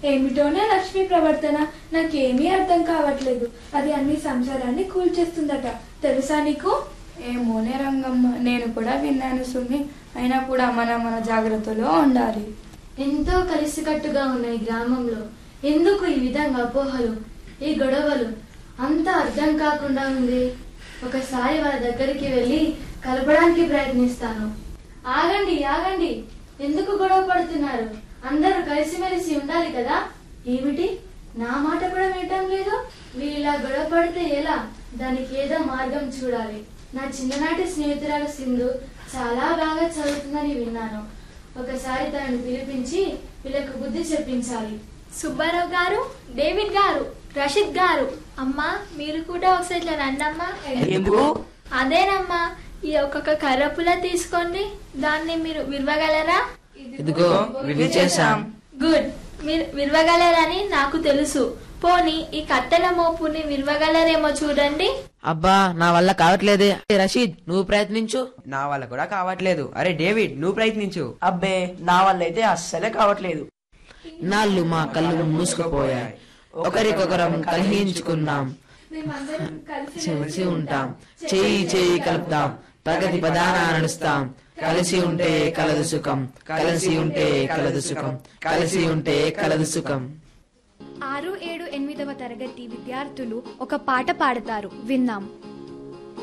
ఏమిటోనే లక్ష్మి ప్రవర్తన నాకేమీ అర్థం కావట్లేదు అది అన్ని సంసారాన్ని కూల్చేస్తుందట తెలుసా నీకు ఏమోనే రంగమ్మ నేను కూడా విన్నాను సుమి అయినా కూడా మనం మన జాగ్రత్తలో ఉండాలి ఎంతో కలిసికట్టుగా ఉన్న ఈ గ్రామంలో ఎందుకు ఈ విధంగా అపోహలు ఈ గొడవలు అంత అర్థం కాకుండా ఉంది ఒకసారి వాళ్ళ దగ్గరికి వెళ్ళి కలపడానికి ప్రయత్నిస్తాను ఆగండి ఆగండి ఎందుకు గొడవ పడుతున్నారు అందరూ కలిసిమెలిసి ఉండాలి కదా ఏమిటి నా మాట కూడా వినటం లేదు వీళ్ళ గొడవ పడితే ఎలా దానికి ఏదో మార్గం చూడాలి నా చిన్ననాటి స్నేహితురాలు సింధు చాలా బాగా చదువుతుందని విన్నాను ఒకసారి తనని పిలిపించి వీళ్ళకు బుద్ధి చెప్పించాలి సుబ్బారావు గారు డేవిడ్ గారు రషీద్ గారు అమ్మా మీరు కూడా ఒకసారి ఇట్లా రండమ్మా ఎందుకు అదేనమ్మా ఈ ఒక్కొక్క కర్ర పుల్ల తీసుకోండి దాన్ని మీరు విరవగలరా ఇదిగో వివి చేశాం గుడ్ మీరు విరవగలరని నాకు తెలుసు పోనీ ఈ కట్టెల మోపుని విరవగలరేమో చూడండి అబ్బా నా వల్ల కావట్లేదే రషీద్ నువ్వు ప్రయత్నించు నా వల్ల కూడా కావట్లేదు అరే డేవిడ్ నువ్వు ప్రయత్నించు అబ్బే నా వల్ల అయితే అస్సలే కావట్లేదు నాళ్ళు మా కళ్ళు మూసుకుపోయాయి ఒకరికొకరం కలిహించుకున్నాం మేమందరం కలిసి కలిసి ఉంటాం చేయి చేయి కలుపుతాం ప్రగతి ప్రధాన నడుస్తాం కలిసి ఉంటే కలదు సుఖం కలిసి ఉంటే కలదు సుఖం కలిసి ఉంటే కలదు సుఖం ఆరు ఏడు ఎనిమిదవ తరగతి విద్యార్థులు ఒక పాట పాడతారు విందాం